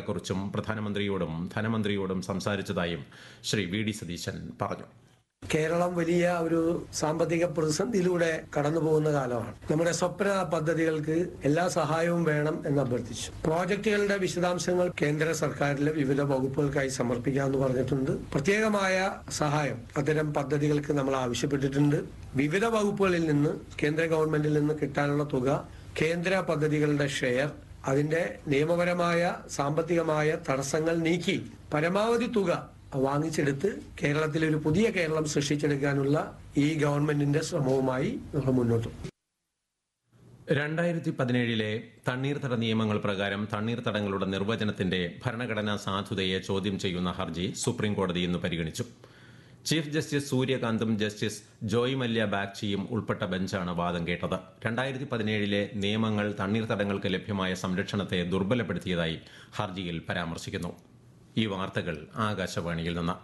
തുടക്കത്തെക്കുറിച്ചും പ്രധാനമന്ത്രിയോടും ധനമന്ത്രിയോടും സംസാരിച്ചതായും ശ്രീ വി ഡി സതീശൻ പറഞ്ഞു കേരളം വലിയ ഒരു സാമ്പത്തിക പ്രതിസന്ധിയിലൂടെ കടന്നു പോകുന്ന കാലമാണ് നമ്മുടെ സ്വപ്ന പദ്ധതികൾക്ക് എല്ലാ സഹായവും വേണം എന്ന് അഭ്യർത്ഥിച്ചു പ്രോജക്റ്റുകളുടെ വിശദാംശങ്ങൾ കേന്ദ്ര സർക്കാരിലെ വിവിധ വകുപ്പുകൾക്കായി സമർപ്പിക്കാമെന്ന് പറഞ്ഞിട്ടുണ്ട് പ്രത്യേകമായ സഹായം അത്തരം പദ്ധതികൾക്ക് നമ്മൾ ആവശ്യപ്പെട്ടിട്ടുണ്ട് വിവിധ വകുപ്പുകളിൽ നിന്ന് കേന്ദ്ര ഗവൺമെന്റിൽ നിന്ന് കിട്ടാനുള്ള തുക കേന്ദ്ര പദ്ധതികളുടെ ഷെയർ അതിന്റെ നിയമപരമായ സാമ്പത്തികമായ തടസ്സങ്ങൾ നീക്കി പരമാവധി തുക വാങ്ങിച്ചെടുത്ത് കേരളത്തിൽ ഒരു പുതിയ കേരളം സൃഷ്ടിച്ചെടുക്കാനുള്ള ഈ ഗവൺമെന്റിന്റെ ശ്രമവുമായി നമ്മൾ മുന്നോട്ട് പോകും. രണ്ടായിരത്തി പതിനേഴിലെ തണ്ണീർത്തട നിയമങ്ങൾ പ്രകാരം തണ്ണീർത്തടങ്ങളുടെ നിർവചനത്തിന്റെ ഭരണഘടനാ സാധുതയെ ചോദ്യം ചെയ്യുന്ന ഹർജി സുപ്രീംകോടതി ഇന്ന് പരിഗണിച്ചു ചീഫ് ജസ്റ്റിസ് സൂര്യകാന്തും ജസ്റ്റിസ് ജോയ് മല്യ ബാഗ്ചിയും ഉൾപ്പെട്ട ബെഞ്ചാണ് വാദം കേട്ടത് രണ്ടായിരത്തി പതിനേഴിലെ നിയമങ്ങൾ തണ്ണീർത്തടങ്ങൾക്ക് ലഭ്യമായ സംരക്ഷണത്തെ ദുർബലപ്പെടുത്തിയതായി ഹർജിയിൽ പരാമർശിക്കുന്നു ഈ വാർത്തകൾ ആകാശവാണിയിൽ നിന്ന്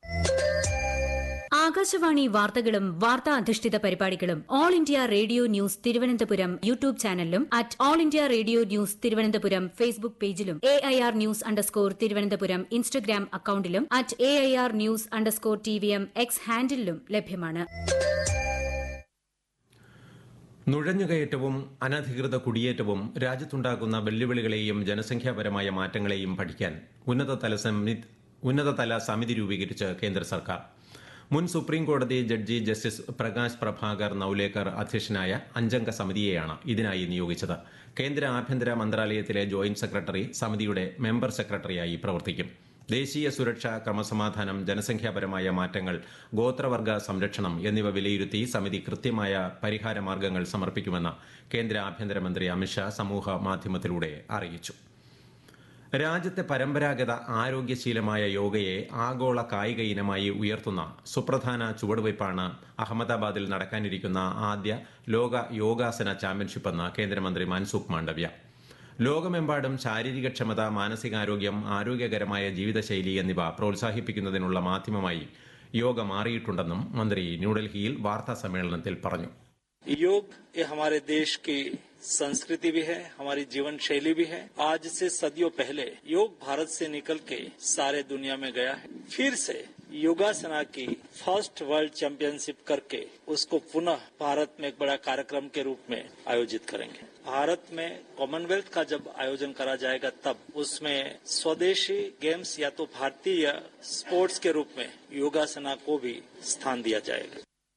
ആകാശവാണി വാർത്തകളും വാർത്താ അധിഷ്ഠിത പരിപാടികളും all India radio news Thiruvananthapuram YouTube ചാനലിലും at all India radio news Thiruvananthapuram Facebook പേജിലും A I R news underscore Thiruvananthapuram Instagram അക്കൌണ്ടിലും at A I R news underscore T V M X ഹാൻഡിലും ലഭ്യമാണ് നുഴഞ്ഞുകയറ്റവും അനധികൃത കുടിയേറ്റവും രാജ്യത്തുണ്ടാക്കുന്ന വെല്ലുവിളികളെയും ജനസംഖ്യാപരമായ മാറ്റങ്ങളെയും പഠിക്കാൻ ഉന്നതതല സമി- ഉന്നതതല സമിതി രൂപീകരിച്ച് കേന്ദ്ര സർക്കാർ മുൻ സുപ്രീം കോടതി ജഡ്ജി ജസ്റ്റിസ് പ്രകാശ് പ്രഭാകർ നൌലേക്കർ അധ്യക്ഷനായ അഞ്ചംഗ സമിതിയെയാണ് ഇതിനായി നിയോഗിച്ചത് കേന്ദ്ര ആഭ്യന്തര മന്ത്രാലയത്തിലെ ജോയിന്റ് സെക്രട്ടറി സമിതിയുടെ മെമ്പർ സെക്രട്ടറിയായി പ്രവർത്തിക്കും ദേശീയ സുരക്ഷ ക്രമസമാധാനം ജനസംഖ്യാപരമായ മാറ്റങ്ങൾ ഗോത്രവർഗ സംരക്ഷണം എന്നിവ വിലയിരുത്തി സമിതി കൃത്യമായ പരിഹാര മാർഗങ്ങൾ സമർപ്പിക്കുമെന്ന് കേന്ദ്ര ആഭ്യന്തരമന്ത്രി അമിത്ഷാ സമൂഹ മാധ്യമത്തിലൂടെ അറിയിച്ചു രാജ്യത്തെ പരമ്പരാഗത ആരോഗ്യശീലമായ യോഗയെ ആഗോള കായിക ഇനമായി ഉയർത്തുന്ന സുപ്രധാന ചുവടുവയ്പ്പാണ് അഹമ്മദാബാദിൽ നടക്കാനിരിക്കുന്ന ആദ്യ ലോക യോഗാസന ചാമ്പ്യൻഷിപ്പെന്ന് കേന്ദ്രമന്ത്രി മൻസുഖ് മാണ്ഡവ്യ ലോകമെമ്പാടും ശാരീരികക്ഷമത മാനസികാരോഗ്യം ആരോഗ്യകരമായ ജീവിതശൈലി എന്നിവ പ്രോത്സാഹിപ്പിക്കുന്നതിനുള്ള മാധ്യമമായി യോഗ മാറിയിട്ടുണ്ടെന്നും മന്ത്രി ന്യൂഡൽഹിയിൽ വാർത്താ സമ്മേളനത്തിൽ പറഞ്ഞു योग ये हमारे देश की संस्कृति भी है हमारी जीवन शैली भी है आज से सदियों पहले योग भारत से निकल के सारे दुनिया में गया है फिर से योगासना की फर्स्ट वर्ल्ड चैंपियनशिप करके उसको पुनः भारत में एक बड़ा कार्यक्रम के रूप में आयोजित करेंगे भारत में कॉमनवेल्थ का जब आयोजन करा जाएगा तब उसमें स्वदेशी गेम्स या तो भारतीय स्पोर्ट्स के रूप में योगासना को भी स्थान दिया जाएगा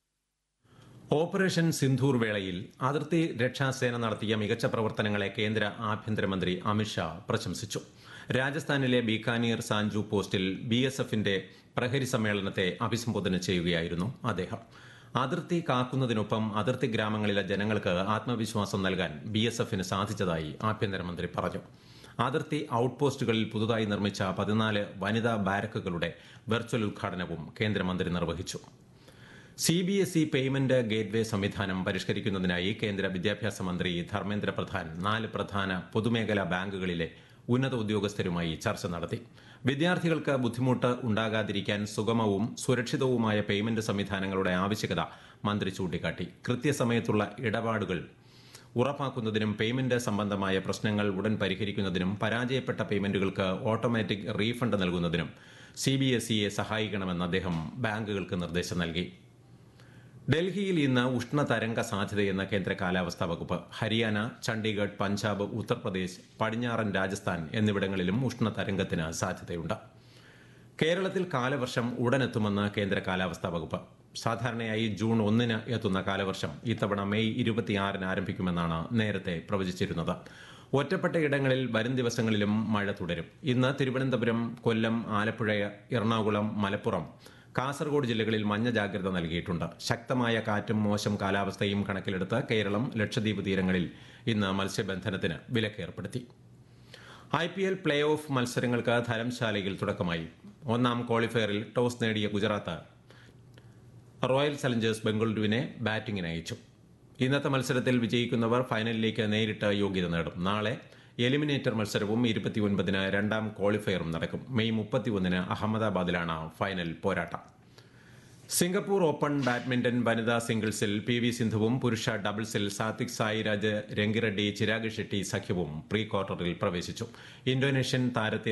ഓപ്പറേഷൻ സിന്ധൂർ വേളയിൽ അതിർത്തി രക്ഷാസേന നടത്തിയ മികച്ച പ്രവർത്തനങ്ങളെ കേന്ദ്ര ആഭ്യന്തരമന്ത്രി അമിത്ഷാ പ്രശംസിച്ചു രാജസ്ഥാനിലെ ബീക്കാനീർ സാഞ്ചു പോസ്റ്റിൽ ബി എസ് എഫിന്റെ പ്രഹരി സമ്മേളനത്തെ അഭിസംബോധന ചെയ്യുകയായിരുന്നു അദ്ദേഹം അതിർത്തി കാക്കുന്നതിനൊപ്പം അതിർത്തി ഗ്രാമങ്ങളിലെ ജനങ്ങൾക്ക് ആത്മവിശ്വാസം നൽകാൻ ബി എസ് എഫിന് സാധിച്ചതായി ആഭ്യന്തരമന്ത്രി പറഞ്ഞു അതിർത്തി ഔട്ട്പോസ്റ്റുകളിൽ പുതുതായി നിർമ്മിച്ച പതിനാല് വനിതാ ബാരക്കുകളുടെ വെർച്വൽ ഉദ്ഘാടനവും കേന്ദ്രമന്ത്രി നിർവഹിച്ചു C B S E payment gateway സംവിധാനം പരിഷ്കരിക്കുന്നതിനായി കേന്ദ്ര വിദ്യാഭ്യാസ മന്ത്രി ധർമ്മേന്ദ്ര പ്രധാൻ നാല് പ്രധാന പൊതുമേഖലാ ബാങ്കുകളിലെ ഉന്നത ഉദ്യോഗസ്ഥരുമായി ചർച്ച നടത്തി വിദ്യാർത്ഥികൾക്ക് ബുദ്ധിമുട്ട് ഉണ്ടാകാതിരിക്കാൻ സുഗമവും സുരക്ഷിതവുമായ പേയ്മെന്റ് സംവിധാനങ്ങളുടെ ആവശ്യകത മന്ത്രി ചൂണ്ടിക്കാട്ടി കൃത്യസമയത്തുള്ള ഇടപാടുകൾ ഉറപ്പാക്കുന്നതിനും പേയ്മെന്റ് സംബന്ധമായ പ്രശ്നങ്ങൾ ഉടൻ പരിഹരിക്കുന്നതിനും പരാജയപ്പെട്ട പേയ്മെന്റുകൾക്ക് ഓട്ടോമാറ്റിക് റീഫണ്ട് നൽകുന്നതിനും സി ബി എസ് ഇയെ സഹായിക്കണമെന്ന് അദ്ദേഹം ബാങ്കുകൾക്ക് നിർദ്ദേശം നൽകി ഡൽഹിയിൽ ഇന്ന് ഉഷ്ണതരംഗ സാധ്യതയെന്ന് കേന്ദ്ര കാലാവസ്ഥാ വകുപ്പ് ഹരിയാന ചണ്ഡീഗഡ് പഞ്ചാബ് ഉത്തർപ്രദേശ് പടിഞ്ഞാറൻ രാജസ്ഥാൻ എന്നിവിടങ്ങളിലും ഉഷ്ണതരംഗത്തിന് സാധ്യതയുണ്ട് കേരളത്തിൽ കാലവർഷം ഉടനെത്തുമെന്ന് കേന്ദ്ര കാലാവസ്ഥാ വകുപ്പ് സാധാരണയായി ജൂൺ ഒന്നിന് എത്തുന്ന കാലവർഷം ഇത്തവണ മെയ് ഇരുപത്തിയാറിന് ആരംഭിക്കുമെന്നാണ് നേരത്തെ പ്രവചിച്ചിരുന്നത് ഒറ്റപ്പെട്ട ഇടങ്ങളിൽ വരും ദിവസങ്ങളിലും മഴ തുടരും ഇന്ന് തിരുവനന്തപുരം കൊല്ലം ആലപ്പുഴ എറണാകുളം മലപ്പുറം കാസർഗോഡ് ജില്ലകളിൽ മഞ്ഞ ജാഗ്രത നൽകിയിട്ടുണ്ട് ശക്തമായ കാറ്റും മോശം കാലാവസ്ഥയും കണക്കിലെടുത്ത് കേരളം ലക്ഷദ്വീപ് തീരങ്ങളിൽ ഇന്ന് മത്സ്യബന്ധനത്തിന് വിലക്കേർപ്പെടുത്തി I P L play off മത്സരങ്ങൾക്ക് ധരംശാലയിൽ തുടക്കമായി ഒന്നാം ക്വാളിഫയറിൽ ടോസ് നേടിയ ഗുജറാത്ത് റോയൽ ചലഞ്ചേഴ്സ് ബംഗളൂരുവിനെ ബാറ്റിംഗിന് അയച്ചു ഇന്നത്തെ മത്സരത്തിൽ വിജയിക്കുന്നവർ ഫൈനലിലേക്ക് നേരിട്ട് യോഗ്യത നേടും നാളെ എലിമിനേറ്റർ മത്സരവും ഇരുപത്തിയൊൻപതിന് രണ്ടാം ക്വാളിഫയറും നടക്കും മെയ് മുപ്പത്തിയൊന്നിന് അഹമ്മദാബാദിലാണ് ഫൈനൽ പോരാട്ടം സിംഗപ്പൂർ ഓപ്പൺ ബാഡ്മിന്റൺ വനിതാ സിംഗിൾസിൽ പി വി സിന്ധുവും പുരുഷ ഡബിൾസിൽ സാത്വിക് സായിരാജ് രംഗിറെഡ്ഡി ചിരാഗ് ഷെട്ടി സഖ്യവും പ്രീ ക്വാർട്ടറിൽ പ്രവേശിച്ചു ഇന്തോനേഷ്യൻ താരത്തെ